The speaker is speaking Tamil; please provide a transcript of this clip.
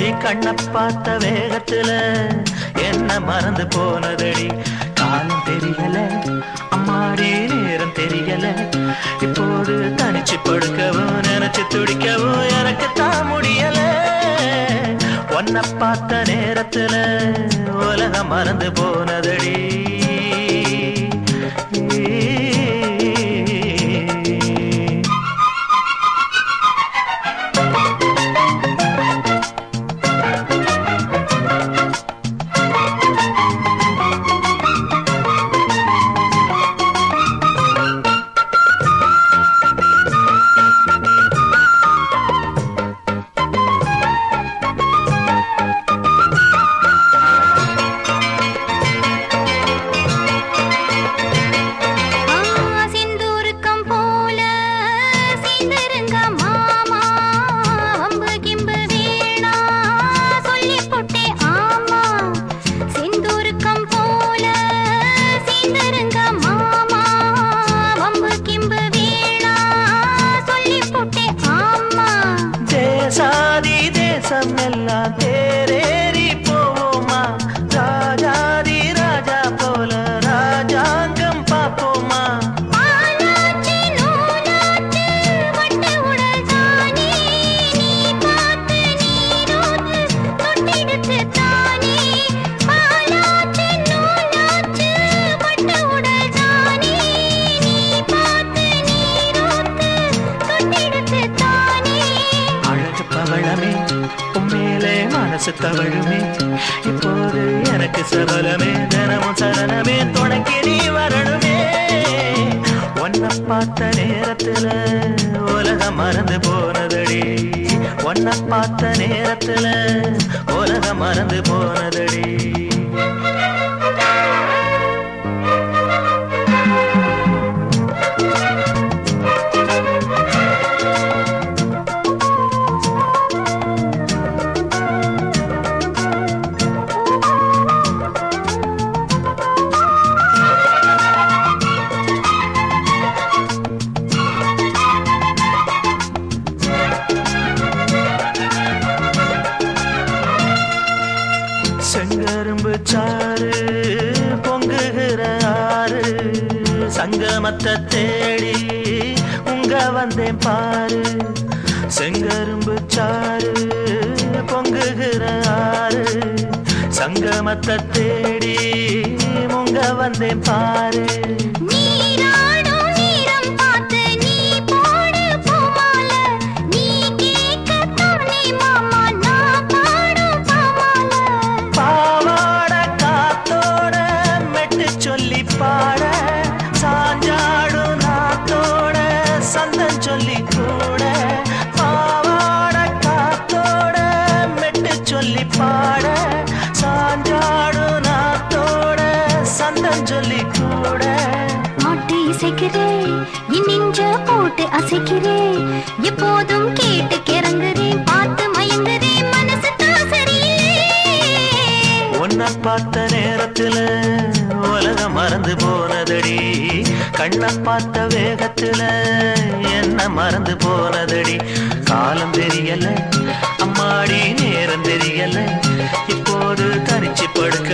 கண்ண பார்த்த வேகத்துல என்ன மறந்து போனதடி காலம் தெரியல அம்மாடி நேரம் தெரியல இப்போது தனிச்சு படுக்கவும் நினைச்சு துடிக்கவும் எனக்கு தான் முடியல உன்னை பார்த்த நேரத்துல உலகம் மறந்து போனதடி ஆ சிந்தூருக்கம் போல சீந்தருங்க மாமா வம்பு கிம்பு வீணா சொல்லி போட்டே ஆமா சிந்தூருக்கம் போல சீந்தருங்க மாமா வம்பு கிம்பு வீணா சொல்லி போட்டே ஆமா தேசாதி தேசம் எல்லாம் தேரேறி போவோமா ராஜாதி ராஜா போல ராஜாங்கம் பார்ப்போமா ஆலாச்சு நூலாச்சு வட்ட உடல் தானே நீ பார்த்து நீரோத்து தொட்டெடுத்து தானே ஆலாச்சு நூலாச்சு வட்ட உடல் தானே நீ பார்த்து நீரோத்து தொட்டெடுத்து தானே அழகு பவளமே உண்மையிலே மனசு தவழுமே இப்போது எனக்கு சபலமே தினமும் சரணமே தொடங்கி நீ வரணுமே உன்னை பார்த்த நேரத்துல உலகம் மறந்து போனதடி உன்னை பார்த்த நேரத்துல உலகம் மறந்து போனதடி செங்கரும்பு சாறு பொங்குகிற ஆறு சங்கமத்தை தேடி உங்க வந்தேன் பாரு செங்கரும்பு சாறு பொங்குகிற ஆறு சங்கமத்தை தேடி உங்க வந்தேன் பாரு நீராடும் நீரம் பார்த்து நீ போடு பூமால நீ கேட்கத்தானே மாமா நான் பாடும் பாமால பாவாட காத்தோட மெட்டு சொல்லி பாட சாஞ்சாடு நாத்தோட சந்தம் சொல்லி கூட பாவாட காத்தோட மெட்டு சொல்லி பாட சாஞ்சாடு நாத்தோட சந்தம் சொல்லி கூட பாட்டு இசைக்கிறேன் என் நெஞ்ச போட்டு அசைக்கிறேன் எப்போதும் கேட்டு கிறங்குறேன் பார்த்து மயங்குறேன் மனசு தான் சரியில்லை உன்னை பார்த்த நேரத்துல உலகம் மறந்து போனதடி கண்ணை பார்த்த வேகத்துல என்ன மறந்து போனதடி காலம் தெரியல அம்மாடி நேரம் தெரியல இப்போது தனிச்சு படுக்க